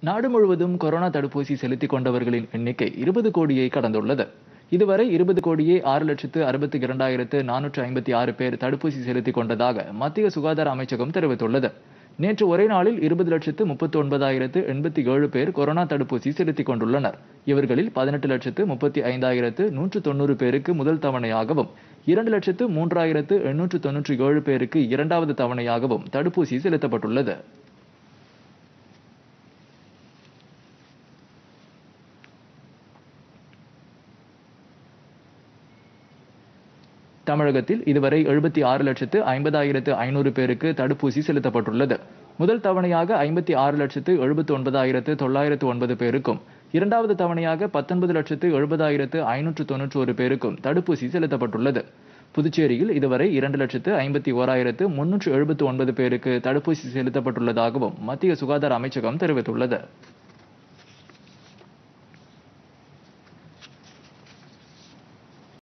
நாடு முழுவதும் கொரோனா தடுப்பூசி செலுத்திக் கொண்டவர்களின் எண்ணிக்கை இருபது கோடியை கடந்துள்ளது இதுவரை இருபது கோடியே ஆறு லட்சத்து அறுபத்தி இரண்டாயிரத்து நானூற்று ஐம்பத்தி ஆறு பேர் தடுப்பூசி செலுத்திக் கொண்டதாக மத்திய சுகாதார அமைச்சகம் தெரிவித்துள்ளது நேற்று ஒரே நாளில் இருபது லட்சத்து முப்பத்தி ஒன்பதாயிரத்து எண்பத்தி ஏழு பேர் கொரோனா தடுப்பூசி செலுத்திக் கொண்டுள்ளனர் இவர்களில் பதினெட்டு லட்சத்து முப்பத்தி ஐந்தாயிரத்து நூற்று தொண்ணூறு பேருக்கு முதல் தவணையாகவும் இரண்டு லட்சத்து மூன்றாயிரத்து எண்ணூற்று தொன்னூற்றி ஏழு பேருக்கு இரண்டாவது தவணையாகவும் தடுப்பூசி செலுத்தப்பட்டுள்ளது தமிழகத்தில் இதுவரை எழுபத்தி ஆறு லட்சத்து ஐம்பதாயிரத்து ஐநூறு பேருக்கு தடுப்பூசி செலுத்தப்பட்டுள்ளது முதல் தவணையாக ஐம்பத்தி ஆறு லட்சத்து எழுபத்தி ஒன்பதாயிரத்து தொள்ளாயிரத்து ஒன்பது பேருக்கும் இரண்டாவது தவணையாக பத்தொன்பது லட்சத்து எழுபதாயிரத்து ஐநூற்று தொன்னூற்றி ஒரு பேருக்கும் தடுப்பூசி செலுத்தப்பட்டுள்ளது புதுச்சேரியில் இதுவரை இரண்டு லட்சத்து ஐம்பத்தி ஓராயிரத்து முன்னூற்று எழுபத்து ஒன்பது பேருக்கு தடுப்பூசி செலுத்தப்பட்டுள்ளதாகவும் மத்திய சுகாதார அமைச்சகம் தெரிவித்துள்ளது